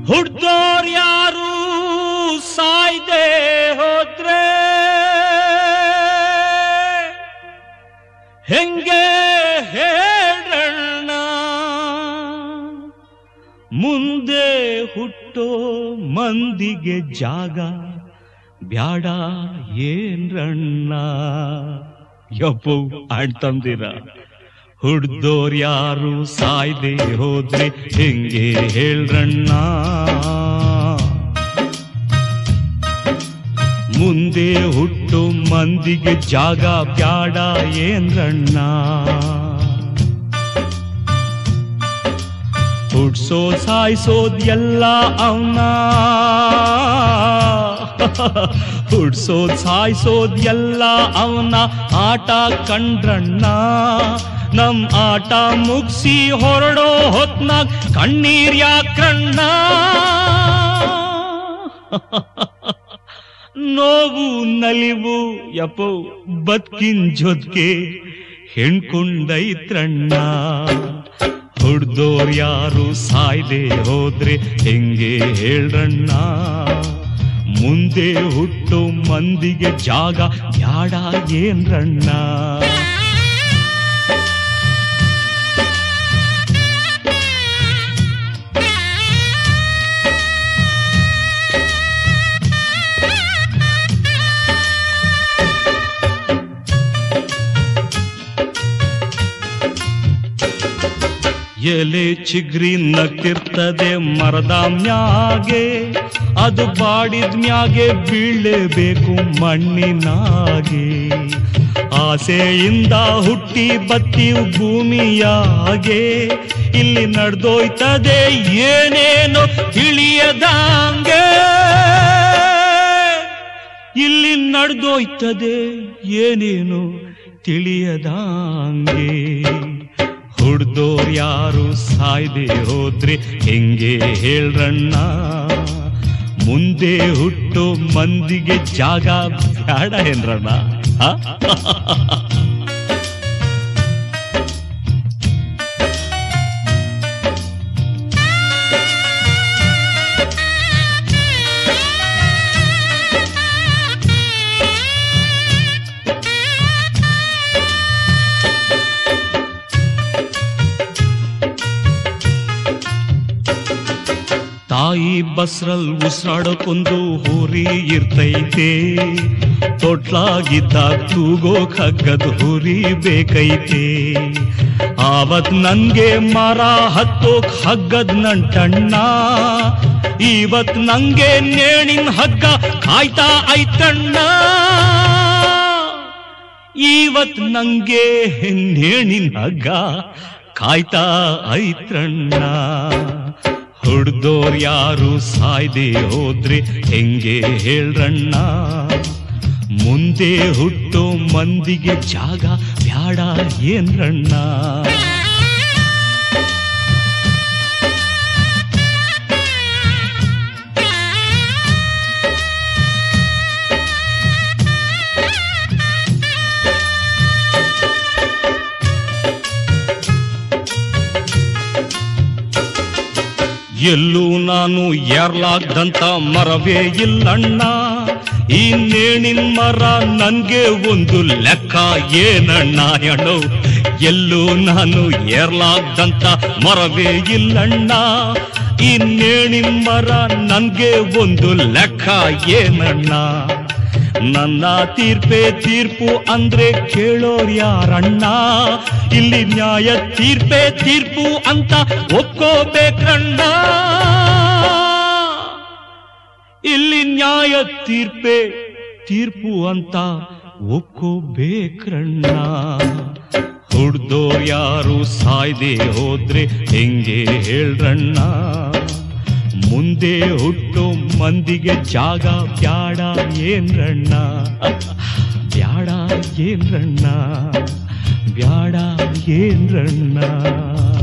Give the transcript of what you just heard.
ಹುಡ್ದೋರ್ ಯಾರು ಸಾಯ್ದೆ ಹೋದ್ರೆ ಹೆಂಗೆ ಹೇಳಣ್ಣ ಮುಂದೆ ಹುಟ್ಟೋ ಮಂದಿಗೆ ಜಾಗ ಬ್ಯಾಡ ಏನ್ರಣ್ಣ ಯಪ್ಪು ಆಡ್ತಂದಿರ ಹುಡ್ದೋರ್ ಯಾರು ಸಾಯ್ದೆ ಹೋದ್ರೆ ಹೆಂಗೆ ಹೇಳ್ರಣ್ಣ ಮುಂದೆ ಹುಟ್ಟು ಮಂದಿಗೆ ಜಾಗ ಬ್ಯಾಡ ಏನ್ರಣ್ಣ ಹುಡ್ಸೋ ಸಾಯ್ಸೋದ್ ಎಲ್ಲ ಅವನ ಹುಡ್ಸೋದ್ ಸಾಯ್ಸೋದ್ ಎಲ್ಲ ಅವನ ಆಟ ಕಂಡ್ರಣ್ಣ ನಮ್ ಆಟ ಮುಗ್ಸಿ ಹೊರಡೋ ಹೊತ್ನಾಗ್ ಕಣ್ಣೀರ್ ಯಾಕ್ರಣ್ಣ ನೋವು ನಲಿವು ಯಪ್ಪೋ ಬದುಕಿನ ಜೊತ್ಗೆ ಹೆಣ್ಕೊಂಡೈತ್ರಣ್ಣ ಹುಡ್ದೋರ್ ಯಾರು ಸಾಯ್ದೆ ಹೋದ್ರೆ ಹೆಂಗೆ ಹೇಳ್ರಣ್ಣ ಮುಂದೆ ಹುಟ್ಟು ಮಂದಿಗೆ ಜಾಗ ಬ್ಯಾಡ ಏನ್ರಣ್ಣ ಎಲೆ ಚಿಗ್ರಿ ನಗ್ತಿರ್ತದೆ ಮರದ ಮ್ಯಾಗೆ ಅದು ಬಾಡಿದ ಮ್ಯಾಗೆ ಬೀಳಬೇಕು ಮಣ್ಣಿನಾಗೆ ಆಸೆಯಿಂದ ಹುಟ್ಟಿ ಬತ್ತೀವ್ ಭೂಮಿಯಾಗೆ ಇಲ್ಲಿ ನಡೆದೋಯ್ತದೆ ಏನೇನೋ ತಿಳಿಯದಂಗೆ ಇಲ್ಲಿ ನಡೆದೋಯ್ತದೆ ಏನೇನು ತಿಳಿಯದಂಗೆ ಹುಡ್ದೋರ್ ಯಾರು ಸಾಯ್ದೆ ಹೋದ್ರೆ ಹೆಂಗೆ ಹೇಳ್ರಣ್ಣ ಮುಂದೆ ಹುಟ್ಟು ಮಂದಿಗೆ ಜಾಗ ಬ್ಯಾಡ ಏನ್ರಣ್ಣ ಆ? ತಾಯಿ ಬಸ್ರಲ್ ಉಸಿರಾಡಕ್ಕೊಂದು ಹುರಿ ಇರ್ತೈತೆ ತೊಟ್ಲಾಗಿದ್ದ ತೂಗೋಕ್ ಹಗ್ಗದ ಹುರಿ ಬೇಕೈತೆ ಆವತ್ ನನ್ಗೆ ಮರ ಹತ್ತೋಕ್ ಹಗ್ಗದ್ ನಂಟಣ್ಣ ಇವತ್ ನಂಗೆ ನೇಣಿನ ಹಗ್ಗ ಕಾಯ್ತಾ ಐತಣ್ಣ ಇವತ್ ನಂಗೆ ನೇಣಿನ ಹಗ್ಗ ಕಾಯ್ತಾ ಐತ್ರಣ್ಣ ಹುಡ್ದೋರ್ ಯಾರು ಸಾಯ್ದೆ ಹೋದ್ರೆ ಹೆಂಗೆ ಹೇಳ್ರಣ್ಣ ಮುಂದೆ ಹುಟ್ಟೋ ಮಂದಿಗೆ ಜಾಗ ಬ್ಯಾಡ ಏನ್ರಣ್ಣ ಎಲ್ಲೂ ನಾನು ಏರ್ಲಾಗ್ದಂತ ಮರವೇ ಇಲ್ಲಣ್ಣ ಈ ನೇಣಿನ ಮರ ನನ್ಗೆ ಒಂದು ಲೆಕ್ಕ ಏನಣ್ಣ ಅಣ್ಣೋ ಎಲ್ಲೂ ನಾನು ಏರ್ಲಾಗ್ದಂತ ಮರವೇ ಇಲ್ಲಣ್ಣ ಈ ನೇಣಿನ ಮರ ನನ್ಗೆ ಒಂದು ಲೆಕ್ಕ ಏನಣ್ಣ ನನ್ನ ತೀರ್ಪೆ ತೀರ್ಪು ಅಂದ್ರೆ ಕೇಳೋರ್ ಯಾರಣ್ಣ ಇಲ್ಲಿ ನ್ಯಾಯ ತೀರ್ಪೆ ತೀರ್ಪು ಅಂತ ಒಪ್ಕೋಬೇಕಣ್ಣ ಇಲ್ಲಿ ನ್ಯಾಯ ತೀರ್ಪೆ ತೀರ್ಪು ಅಂತ ಒಪ್ಕೋಬೇಕ್ರಣ್ಣ ಹುಡ್ದೋರ್ ಯಾರು ಸಾಯ್ದೆ ಹೋದ್ರೆ ಹೆಂಗೆ ಹೇಳ್ರಣ್ಣ ಮುಂದೆ ಹುಟ್ಟು ಮಂದಿಗೆ ಜಾಗ ಬ್ಯಾಡ ಏನ್ರಣ್ಣ ಬ್ಯಾಡ ಏನ್ರಣ್ಣ ಬ್ಯಾಡ ಏನ್ರಣ್ಣ